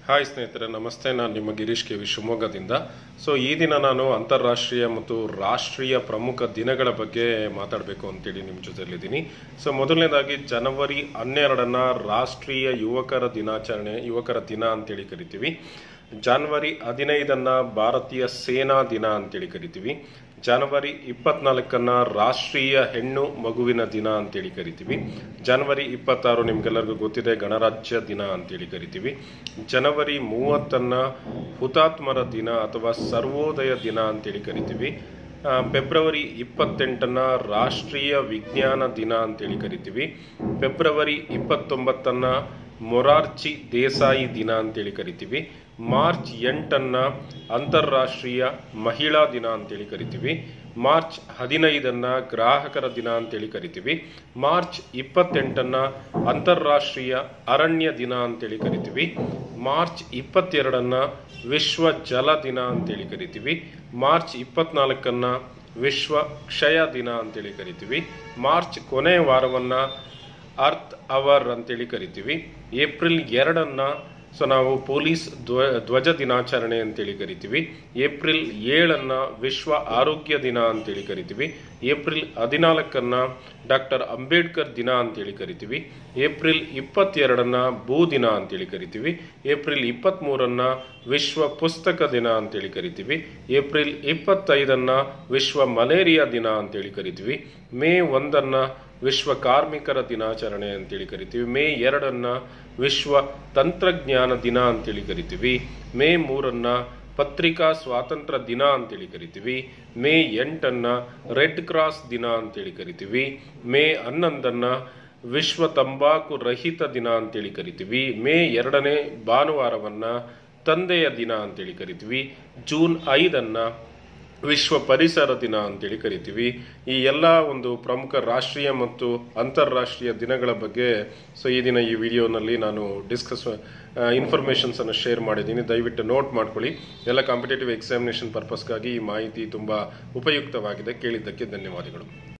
hi ಸ್ನೇಹಿತರೆ ನಮಸ್ತೆ ನಾನು ನಿಮ್ಮ ಗಿರೀಶ್ ಕೆ ವಿ ಶಿವಮೊಗ್ಗದಿಂದ ಸೊ ಈ ದಿನ ನಾನು ಅಂತಾರಾಷ್ಟ್ರೀಯ ಮತ್ತು ರಾಷ್ಟ್ರೀಯ ಪ್ರಮುಖ ದಿನಗಳ ಬಗ್ಗೆ ಮಾತಾಡಬೇಕು ಅಂತೇಳಿ ನಿಮ್ಮ ಜೊತೆಲಿದ್ದೀನಿ ಸೊ ಮೊದಲನೇದಾಗಿ ಜನವರಿ ಹನ್ನೆರಡನ್ನ ರಾಷ್ಟ್ರೀಯ ಯುವಕರ ದಿನಾಚರಣೆ ಯುವಕರ ದಿನ ಅಂತೇಳಿ ಕರಿತೀವಿ ಜಾನ್ವರಿ ಹದಿನೈದನ್ನ ಭಾರತೀಯ ಸೇನಾ ದಿನ ಅಂತೇಳಿ ಕರಿತೀವಿ ಜನವರಿ ಇಪ್ಪತ್ನಾಲ್ಕನ್ನ ರಾಷ್ಟ್ರೀಯ ಹೆಣ್ಣು ಮಗುವಿನ ದಿನ ಅಂತೇಳಿ ಕರಿತೀವಿ ಜನವರಿ ಇಪ್ಪತ್ತಾರು ನಿಮ್ಗೆಲ್ಲರಿಗೂ ಗೊತ್ತಿದೆ ಗಣರಾಜ್ಯ ದಿನ ಅಂತೇಳಿ ಕರಿತೀವಿ ಜನವರಿ ಮೂವತ್ತನ್ನ ಹುತಾತ್ಮರ ದಿನ ಅಥವಾ ಸರ್ವೋದಯ ದಿನ ಅಂತೇಳಿ ಕರಿತೀವಿ ಆ, ಫೆಬ್ರವರಿ ಇಪ್ಪತ್ತೆಂಟನ್ನ ರಾಷ್ಟ್ರೀಯ ವಿಜ್ಞಾನ ದಿನ ಅಂತೇಳಿ ಕರಿತೀವಿ ಫೆಬ್ರವರಿ ಇಪ್ಪತ್ತೊಂಬತ್ತನ್ನ ಮೊರಾರ್ಜಿ ದೇಸಾಯಿ ದಿನ ಅಂತೇಳಿ ಕರಿತೀವಿ ಮಾರ್ಚ್ ಎಂಟನ್ನ ಅಂತಾರಾಷ್ಟ್ರೀಯ ಮಹಿಳಾ ದಿನ ಅಂತೇಳಿ ಕರಿತೀವಿ ಮಾರ್ಚ್ ಹದಿನೈದನ್ನ ಗ್ರಾಹಕರ ದಿನ ಅಂತೇಳಿ ಕರಿತೀವಿ ಮಾರ್ಚ್ ಇಪ್ಪತ್ತೆಂಟನ್ನ ಅಂತಾರಾಷ್ಟ್ರೀಯ ಅರಣ್ಯ ದಿನ ಅಂತೇಳಿ ಕರಿತೀವಿ ಮಾರ್ಚ್ ಇಪ್ಪತ್ತೆರಡನ್ನ ವಿಶ್ವ ಜಲ ದಿನ ಅಂತೇಳಿ ಕರಿತೀವಿ ಮಾರ್ಚ್ ಇಪ್ಪತ್ನಾಲ್ಕನ್ನ ವಿಶ್ವ ಕ್ಷಯ ದಿನ ಅಂತೇಳಿ ಕರಿತೀವಿ ಮಾರ್ಚ್ ಕೊನೆಯ ವಾರವನ್ನ ಅರ್ತ್ ಅವರ್ ಅಂತೇಳಿ ಕರಿತೀವಿ ಏಪ್ರಿಲ್ ಎರಡನ್ನ ಸೊ ನಾವು ಪೊಲೀಸ್ ಧ್ವ ಧ್ವಜ ದಿನಾಚರಣೆ ಅಂತೇಳಿ ಕರಿತೀವಿ ಏಪ್ರಿಲ್ ಏಳನ್ನ ವಿಶ್ವ ಆರೋಗ್ಯ ದಿನ ಅಂತೇಳಿ ಕರಿತೀವಿ ಏಪ್ರಿಲ್ ಹದಿನಾಲ್ಕನ್ನ ಡಾಕ್ಟರ್ ಅಂಬೇಡ್ಕರ್ ದಿನ ಅಂತೇಳಿ ಕರಿತೀವಿ ಏಪ್ರಿಲ್ ಇಪ್ಪತ್ತೆರಡನ್ನ ಭೂ ದಿನ ಅಂತೇಳಿ ಕರಿತೀವಿ ಏಪ್ರಿಲ್ ಇಪ್ಪತ್ತ್ಮೂರನ್ನ ವಿಶ್ವ ಪುಸ್ತಕ ದಿನ ಅಂತೇಳಿ ಕರಿತೀವಿ ಏಪ್ರಿಲ್ ಇಪ್ಪತ್ತೈದನ್ನ ವಿಶ್ವ ಮಲೇರಿಯಾ ದಿನ ಅಂತೇಳಿ ಕರಿತೀವಿ ಮೇ ಒಂದನ್ನ ವಿಶ್ವ ಕಾರ್ಮಿಕರ ದಿನಾಚರಣೆ ಅಂತೇಳಿ ಕರಿತೀವಿ ಮೇ ಎರಡನ್ನ ವಿಶ್ವ ತಂತ್ರಜ್ಞಾನ ದಿನ ಅಂತೇಳಿ ಕರಿತೀವಿ ಮೇ ಮೂರನ್ನ ಪತ್ರಿಕಾ ಸ್ವಾತಂತ್ರ್ಯ ದಿನ ಅಂತೇಳಿ ಕರಿತೀವಿ ಮೇ ಎಂಟನ್ನ ರೆಡ್ ಕ್ರಾಸ್ ದಿನ ಅಂತೇಳಿ ಕರಿತೀವಿ ಮೇ ಹನ್ನೊಂದನ್ನ ವಿಶ್ವ ತಂಬಾಕು ರಹಿತ ದಿನ ಅಂತೇಳಿ ಕರಿತೀವಿ ಮೇ ಎರಡನೇ ಭಾನುವಾರವನ್ನ ತಂದೆಯ ದಿನ ಅಂತೇಳಿ ಕರಿತೀವಿ ಜೂನ್ ಐದನ್ನ ವಿಶ್ವ ಪರಿಸರ ದಿನ ಅಂತೇಳಿ ಕರಿತೀವಿ ಈ ಎಲ್ಲ ಒಂದು ಪ್ರಮುಖ ರಾಷ್ಟ್ರೀಯ ಮತ್ತು ಅಂತಾರಾಷ್ಟ್ರೀಯ ದಿನಗಳ ಬಗ್ಗೆ ಸೊ ಈ ದಿನ ಈ ವಿಡಿಯೋನಲ್ಲಿ ನಾನು ಡಿಸ್ಕಸ್ ಇನ್ಫಾರ್ಮೇಷನ್ಸ್ ಅನ್ನು ಶೇರ್ ಮಾಡಿದ್ದೀನಿ ದಯವಿಟ್ಟು ನೋಟ್ ಮಾಡ್ಕೊಳ್ಳಿ ಎಲ್ಲ ಕಾಂಪಿಟೇಟಿವ್ ಎಕ್ಸಾಮಿನೇಷನ್ ಪರ್ಪಸ್ಗಾಗಿ ಈ ಮಾಹಿತಿ ತುಂಬಾ ಉಪಯುಕ್ತವಾಗಿದೆ ಕೇಳಿದ್ದಕ್ಕೆ ಧನ್ಯವಾದಗಳು